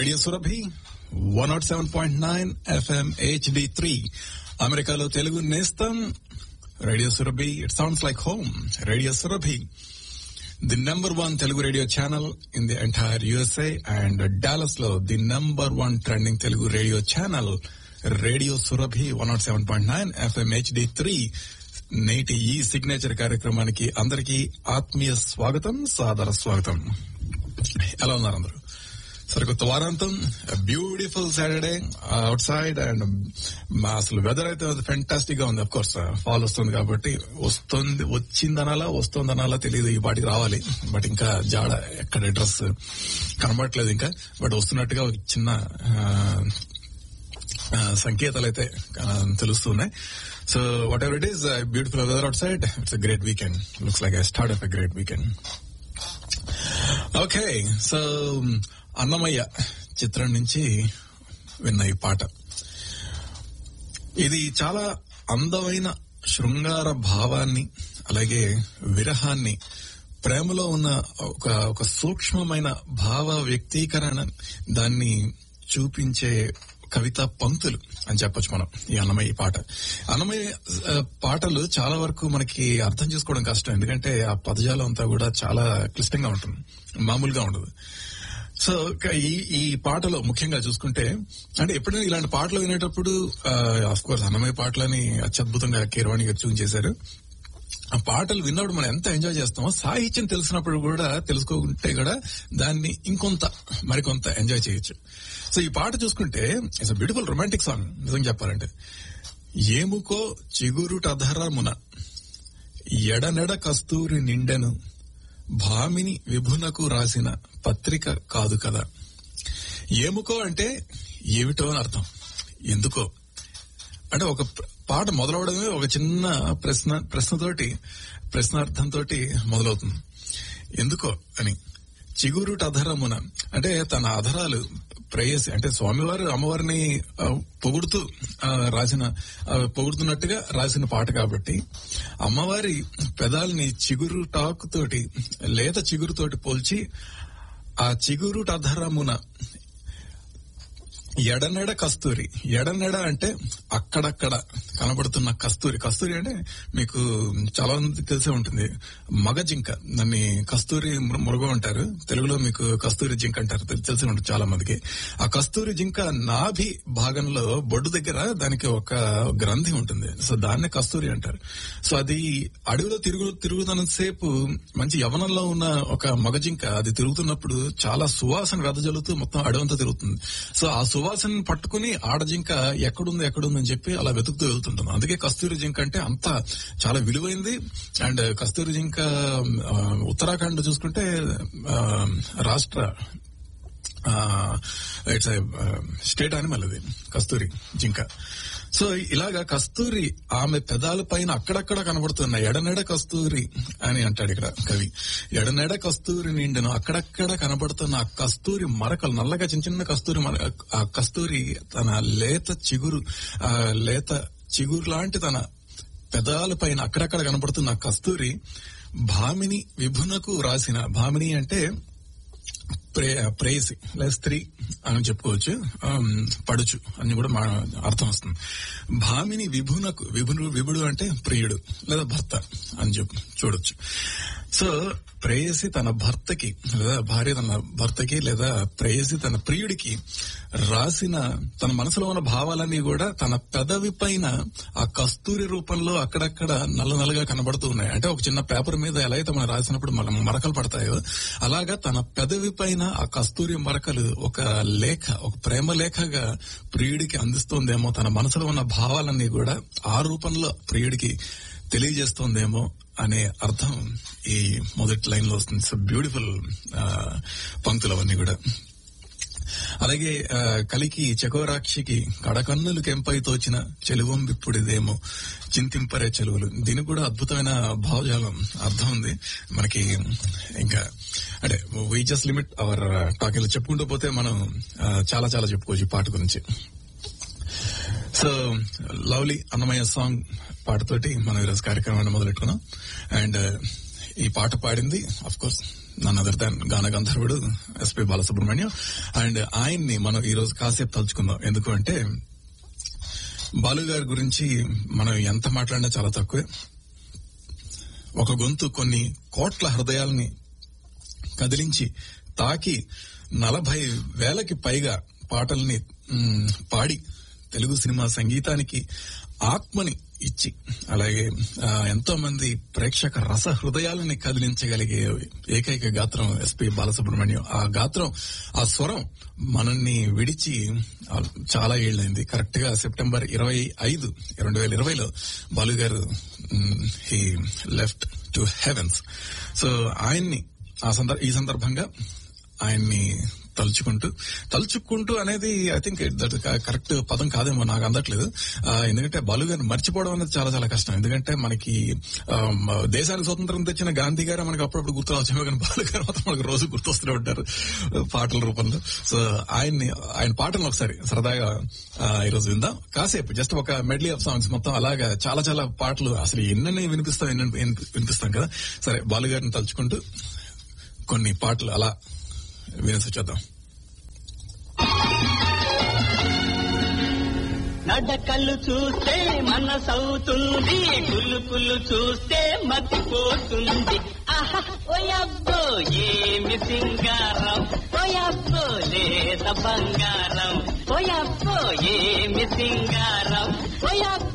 radio Surabhi one not seven point nine FM HD three అమెరికాలో తెలుగు నేస్తం radio Surabhi it sounds like home radio Surabhi the number one Telugu radio channel in the entire USA and Dallas లో the number one trending Telugu radio channel radio Surabhi one not seven point nine FM HD three నేటి ఈ signature కార్యక్రమానికి అందరికీ ఆత్మీయ స్వాగతం సాదర స్వాగతం ఎలా ఉన్నారు అందరూ సరికొత్త వారాంతం beautiful Saturday outside and అసలు వెదర్ అయితే ఫెంటాస్టిక్ గా ఉంది అఫ్ కోర్స్ ఫాల్ వస్తుంది కాబట్టి వస్తుంది వచ్చిందనాలా వస్తుందనాలా తెలియదు ఈ పాటికి రావాలి బట్ ఇంకా జాడ ఎక్కడ డ్రెస్ కనబడట్లేదు ఇంకా బట్ వస్తున్నట్టుగా ఒక చిన్న సంకేతాలు అయితే తెలుస్తున్నాయి so whatever it is beautiful weather outside it's great weekend looks like I start off a great weekend okay so Annamayya చిత్రం నుంచి విన్న ఈ పాట ఇది చాలా అందమైన శృంగార భావాన్ని అలాగే విరహాన్ని ప్రేమలో ఉన్న ఒక ఒక సూక్ష్మమైన భావ వ్యక్తీకరణ దాన్ని చూపించే కవిత పంక్తులు అని చెప్పొచ్చు మనం ఈ అన్నమయ్య పాట అన్నమయ్య పాటలు చాలా వరకు మనకి అర్థం చేసుకోవడం కష్టం ఎందుకంటే ఆ పదజాలం అంతా కూడా చాలా క్లిష్టంగా ఉంటుంది మామూలుగా ఉండదు సో ఈ ఈ పాటలో ముఖ్యంగా చూసుకుంటే అంటే ఎప్పుడైనా ఇలాంటి పాటలు వినేటప్పుడు ఆఫ్ కోర్స్ అన్నమయ్య పాటలని అత్యద్భుతంగా కీరవాణి గారు చూన్ చేశారు ఆ పాటలు విన్నప్పుడు మనం ఎంత ఎంజాయ్ చేస్తామో సాహిత్యం తెలిసినప్పుడు కూడా తెలుసుకుంటే కూడా దాన్ని ఇంకొంత మరికొంత ఎంజాయ్ చేయొచ్చు సో ఈ పాట చూసుకుంటే ఇట్స్ బ్యూటిఫుల్ రొమాంటిక్ సాంగ్ నిజం చెప్పాలంటే ఏముకో చిగురుటధరమున ఎడనెడ కస్తూరి నిండెను భామిని విభునకు రాసిన పత్రిక కాదు కదా ఏముకో అంటే ఏమిటో అని అర్థం ఎందుకో అంటే ఒక పాట మొదలవడమే ఒక చిన్న ప్రశ్న ప్రశ్నతోటి ప్రశ్నార్థంతో మొదలవుతుంది ఎందుకో అని చిగురుట అధరమున అంటే తన అధరాలు ప్రేయసి అంటే స్వామివారు అమ్మవారిని పొగుడుతూ రాసిన పొగుడుతున్నట్టుగా రాసిన పాట కాబట్టి అమ్మవారి పెదాలని చిగురు టాకు తోటి లేత చిగురుతోటి పోల్చి ఆ చిగురుటధరమున ఎడనెడ కస్తూరి ఎడనెడ అంటే అక్కడక్కడ కనబడుతున్న కస్తూరి కస్తూరి అంటే మీకు చాలా మంది తెలిసే ఉంటుంది మగ జింక దాన్ని కస్తూరి మృగం అంటారు తెలుగులో మీకు కస్తూరి జింక అంటారు తెలిసే ఉంటుంది చాలా మందికి ఆ కస్తూరి జింక నాభి భాగంలో బొడ్డు దగ్గర దానికి ఒక గ్రంథి ఉంటుంది సో దాన్నే కస్తూరి అంటారు సో అది అడవిలో తిరుగు తిరుగుతున్నంతసేపు మంచి యవనంలో ఉన్న ఒక మగ జింక అది తిరుగుతున్నప్పుడు చాలా సువాసన వెదజల్లుతూ మొత్తం అడవంతా తిరుగుతుంది సో ఆ సువాసన పట్టుకుని ఆడజింక ఎక్కడుంది ఎక్కడుందని చెప్పి అలా వెతుకుతూ వెళ్తుంటుంది అందుకే కస్తూరి జింక అంటే అంత చాలా విలువైంది అండ్ కస్తూరి జింక ఉత్తరాఖండ్ చూసుకుంటే రాష్ట్ర ఇట్స్ స్టేట్ అనిమల్ అది కస్తూరి జింక సో ఇలాగా కస్తూరి ఆమె పెదాల పైన అక్కడక్కడ కనబడుతున్న ఎడనెడ కస్తూరి అని అంటాడు ఇక్కడ కవి ఎడనెడ కస్తూరి నిండను అక్కడక్కడ కనబడుతున్న ఆ కస్తూరి మరకలు నల్లగా చిన్న చిన్న కస్తూరి ఆ కస్తూరి తన లేత చిగురు ఆ లేత చిగురు లాంటి తన పెదాల పైన అక్కడక్కడ కనబడుతున్న కస్తూరి భామిని విభునకు రాసిన భామిని అంటే ప్రేయసి లేదా స్త్రీ అని చెప్పుకోవచ్చు పడుచు అని కూడా మా అర్థం వస్తుంది భామిని విభునకు విభుడు విభుడు అంటే ప్రియుడు లేదా భర్త అని చెప్పు చూడొచ్చు సో ప్రేయసి తన భర్తకి లేదా భార్య తన భర్తకి లేదా ప్రేయసి తన ప్రియుడికి రాసిన తన మనసులో ఉన్న భావాలన్నీ కూడా తన పెదవి పైన ఆ కస్తూరి రూపంలో అక్కడక్కడ నల్ల నల్లగా కనబడుతూ ఉన్నాయి అంటే ఒక చిన్న పేపర్ మీద ఎలా అయితే మనం రాసినప్పుడు మనం మరకలు పడతాయో అలాగా తన పెదవి పైన ఆ కస్తూరి మరకలు ఒక లేఖ ఒక ప్రేమ లేఖగా ప్రియుడికి అందిస్తోందేమో తన మనసులో ఉన్న భావాలన్నీ కూడా ఆ రూపంలో ప్రియుడికి తెలియజేస్తోందేమో అనే అర్థం ఈ మొదటి లైన్ లో వస్తుంది సో బ్యూటిఫుల్ పంక్తులు అవన్నీ కూడా అలాగే కలికి చకోరాక్షికి కడకన్నులు కెంపై తోచిన చెలువం విప్పుడిదేమో చింతింపరే చెలువులు దీనికి కూడా అద్భుతమైన భావజాలం అర్థం ఉంది మనకి ఇంకా అంటే we just limit our talking చెప్పుకుంటూ పోతే మనం చాలా చాలా చెప్పుకోవచ్చు ఈ పాట గురించి సో లవ్లీ అన్నమయ్య సాంగ్ పాటతోటి మనం ఈరోజు కార్యక్రమాన్ని మొదలెట్టుకున్నాం అండ్ ఈ పాట పాడింది of course none other than గాన గంధర్వుడు ఎస్పి బాలసుబ్రహ్మణ్యం అండ్ ఆయన్ని మనం ఈ రోజు కాసేపు తలుచుకుందాం ఎందుకు అంటే బాలు గారి గురించి మనం ఎంత మాట్లాడినా చాలా తక్కువే ఒక గొంతు కొన్ని కోట్ల హృదయాల్ని కదిలించి తాకి నలభై వేలకి పైగా పాటల్ని మ్, పాడి తెలుగు సినిమా సంగీతానికి ఆత్మని ఇచ్చి అలాగే ఆ, ఎంతో మంది ప్రేక్షక రస హృదయాలని కదిలించగలిగే ఏకైక గాత్రం ఎస్పి బాలసుబ్రహ్మణ్యం ఆ గాత్రం ఆ స్వరం మనల్ని విడిచి ఆ, చాలా ఏళ్ళైంది కరెక్ట్ గా సెప్టెంబర్ ఇరవై ఐదు రెండు వేల ఇరవైలో Balu garu he left to heavens so ఆయన్ని ఆ సందర్ ఈ సందర్భంగా ఆయన్ని తలుచుకుంటూ తలుచుకుంటూ అనేది ఐ థింక్ దట్ కరెక్ట్ పదం కాదేమో నాకు అందట్లేదు ఆ, ఎందుకంటే బాలు గారిని మర్చిపోవడం అనేది చాలా చాలా కష్టం ఎందుకంటే మనకి ఆ, మ- దేశానికి స్వతంత్రం తెచ్చిన గాంధీ గారు మనకి అప్పుడప్పుడు గుర్తు రావచ్చు కానీ బాలు గారు మాత్రం మనకు రోజు గుర్తొస్తూనే ఉంటారు పాటల రూపంలో సో ఆయన్ని ఆయన పాటలను ఒకసారి సరదాగా ఆ, ఈరోజు విందాం కాసేపు జస్ట్ ఒక మెడ్లీ ఆఫ్ సాంగ్స్ మొత్తం అలాగా చాలా చాలా పాటలు అసలు ఎన్నెన్ని వినిపిస్తాం ఎన్ని వినిపిస్తాం కదా సరే బాలు గారిని తలుచుకుంటూ కొన్ని పాటలు అలా వినేసి వచ్చేద్దాం నడకలు చూస్తే మనసవుతుంది కుళ్ళు కుళ్ళు చూస్తే మతిపోతుంది ఆహా ఓయబ్బో ఏమి సింగారం ఓయబ్బో లేత బంగారం ఓయబ్బో ఏమి సింగారం ఓయబ్బో